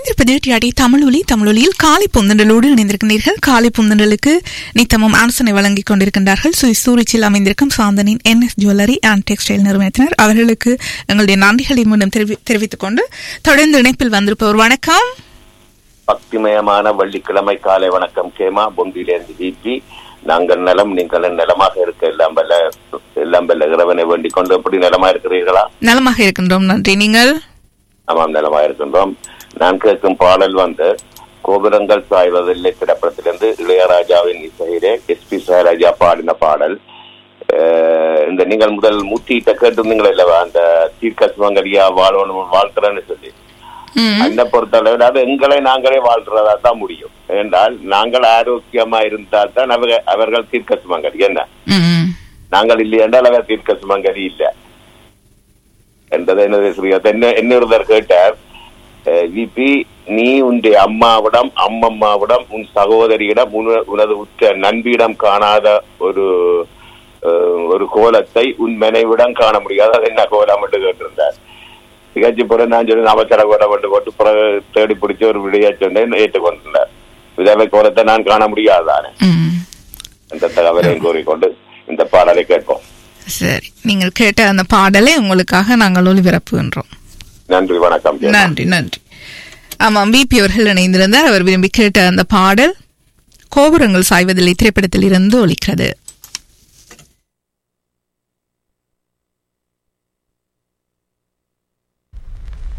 இணைந்திருப்பது டிஆடி தமிழொலி தமிழொலியில் காலை பொந்தண்டலோடு இணைந்திருக்கின்றீர்கள் காலை பொந்தண்டலுக்கு நித்தமும் ஆலோசனை வழங்கிக் கொண்டிருக்கின்றார்கள் சுவிஸ் சூரிச்சில் அமைந்திருக்கும் சாந்தனின் என்எஸ் ஜுவல்லரி அண்ட் டெக்ஸ்டைல் நிறுவனத்தினர் அவர்களுக்கு எங்களுடைய நன்றிகளை மீண்டும் தெரிவி- தெரிவித்துக் கொண்டு தொடர்ந்து இணைப்பில் வந்திருப்பவர் வணக்கம் பக்திமயமான வெள்ளிக்கிழமை காலை வணக்கம் கேமா பொந்தியிலிருந்து விபி நாங்கள் நலம் நீங்கள் நலமாக இருக்க எல்லாம் வல்ல எல்லாம் வல்ல இறைவனை வேண்டிக் கொண்டு எப்படி நலமா இருக்கிறீர்களா நலமாக இருக்கின்றோம் நன்றி நீங்கள் ஆமாம் நலமா இருக்கின்றோம் நான் கேட்கும் பாடல் வந்து கோபுரங்கள் சாய்வதில்லை திரைப்படத்திலிருந்து இளையராஜாவின் இசையிலே எஸ் பி சாயராஜா பாடின பாடல் அஹ், இந்த நீங்கள் முதல் மூத்திட்ட கேட்டிருந்தீங்களா இல்லவா அந்த தீர்க்க சுமங்கரியா வாழணும் வாழ்த்துறேன்னு சொல்லி ம், அந்த பொறுத்தளவில் அது எங்களை நாங்களே வாழ்றதா தான் முடியும் என்றால் நாங்கள் ஆரோக்கியமா இருந்தால் தான் அவங்க அவர்கள் தீர்க்க சுமங்கலி என்ன ம், ம். நாங்கள் இல்லை என்றால் அவர் தீர்க்க சுமங்கலி இல்ல என்றதை என்னது ஸ்ரீ- என்ன என்ன ஒருத்தர் கேட்டார் விபி நீ உன்னுடைய அம்மாவிடம் அம்மம்மாவிடம் உன் சகோதரியிடம் உன- உனது உற்ற நண்பியிடம் காணாத ஒரு அஹ், ஒரு கோலத்தை உன் மனைவிடம் காண முடியாது அது என்ன கோலம் என்று கேட்டிருந்தார் திகழ்ச்சி பிறகு நான் சொல்லி அவசர கோலம் கொண்டு போட்டு பிறகு தேடி பிடிச்சி ஒரு விடையா சொன்னேன் ஏற்றுக்கொண்டார் விதவை கோலத்தை நான் காண முடியாதானே ம். அந்த தகவலையும் கூறிக்கொண்டு இந்த பாடலை கேட்போம் சரி நீங்கள் கேட்ட அந்த பாடலை உங்களுக்காக நாங்கள் ஒளிபரப்புகின்றோம் நன்றி வணக்கம் ஜெயமா. நன்றி நன்றி ஆமாம் பிபி அவர்கள் இணைந்திருந்தார் அவர் விரும்பி கேட்ட அந்த பாடல் கோபுரங்கள் சாய்வதில்லை திரைப்படத்தில் இருந்து ஒலிக்கிறது